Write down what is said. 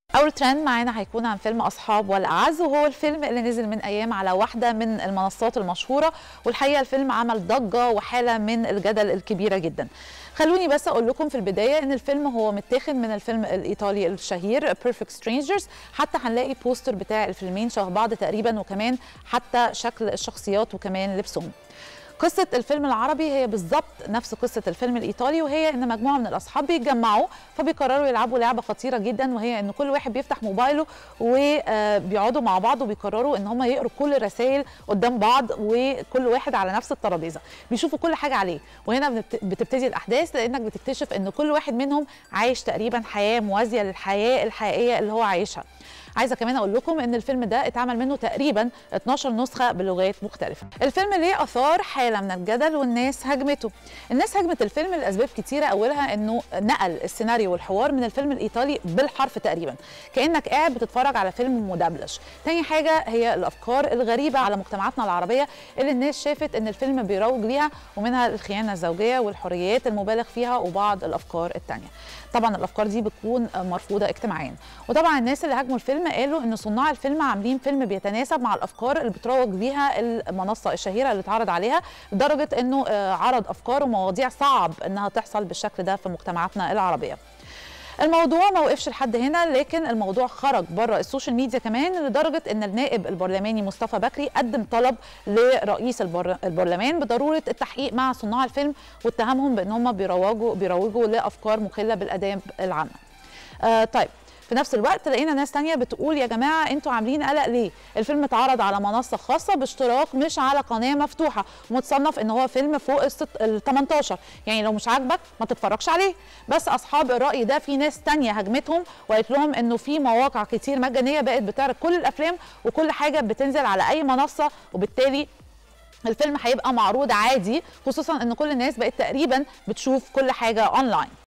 اول ترند معانا هيكون عن فيلم اصحاب والاعز وهو الفيلم اللي نزل من ايام على واحده من المنصات المشهوره والحقيقه الفيلم عمل ضجه وحاله من الجدل الكبيره جدا خلوني بس اقول لكم في البدايه ان الفيلم هو متاخد من الفيلم الايطالي الشهير بيرفكت سترينجرز حتى هنلاقي بوستر بتاع الفيلمين شبه بعض تقريبا وكمان حتى شكل الشخصيات وكمان لبسهم قصة الفيلم العربي هي بالظبط نفس قصة الفيلم الإيطالي وهي إن مجموعة من الأصحاب بيتجمعوا فبيقرروا يلعبوا لعبة خطيرة جدا وهي إن كل واحد بيفتح موبايله وبيقعدوا مع بعض وبيقرروا إن هم يقروا كل الرسائل قدام بعض وكل واحد على نفس الترابيزة بيشوفوا كل حاجة عليه وهنا بتبتدي الأحداث لأنك بتكتشف إن كل واحد منهم عايش تقريبا حياة موازية للحياة الحقيقية اللي هو عايشها عايزه كمان اقول لكم ان الفيلم ده اتعمل منه تقريبا 12 نسخه بلغات مختلفه الفيلم ليه اثار حاله من الجدل والناس هجمته الناس هجمت الفيلم لاسباب كتيره اولها انه نقل السيناريو والحوار من الفيلم الايطالي بالحرف تقريبا كانك قاعد بتتفرج على فيلم مدبلج تاني حاجه هي الافكار الغريبه على مجتمعاتنا العربيه اللي الناس شافت ان الفيلم بيروج ليها ومنها الخيانه الزوجيه والحريات المبالغ فيها وبعض الافكار التانيه طبعا الافكار دي بتكون مرفوضه اجتماعيا وطبعا الناس اللي هاجموا الفيلم قالوا ان صناع الفيلم عاملين فيلم بيتناسب مع الافكار اللي بتروج ليها المنصه الشهيره اللي اتعرض عليها لدرجه انه عرض افكار ومواضيع صعب انها تحصل بالشكل ده في مجتمعاتنا العربيه الموضوع ما وقفش لحد هنا لكن الموضوع خرج بره السوشيال ميديا كمان لدرجه ان النائب البرلماني مصطفى بكري قدم طلب لرئيس البرلمان بضروره التحقيق مع صناع الفيلم واتهمهم بان هم بيروجوا بيروجوا لافكار مخله بالاداب العامه. آه طيب في نفس الوقت لقينا ناس تانية بتقول يا جماعة انتوا عاملين قلق ليه الفيلم اتعرض على منصة خاصة باشتراك مش على قناة مفتوحة ومتصنف ان هو فيلم فوق ال 18 يعني لو مش عاجبك ما تتفرجش عليه بس اصحاب الرأي ده في ناس تانية هجمتهم وقالت لهم انه في مواقع كتير مجانية بقت بتعرض كل الافلام وكل حاجة بتنزل على اي منصة وبالتالي الفيلم هيبقى معروض عادي خصوصا ان كل الناس بقت تقريبا بتشوف كل حاجة اونلاين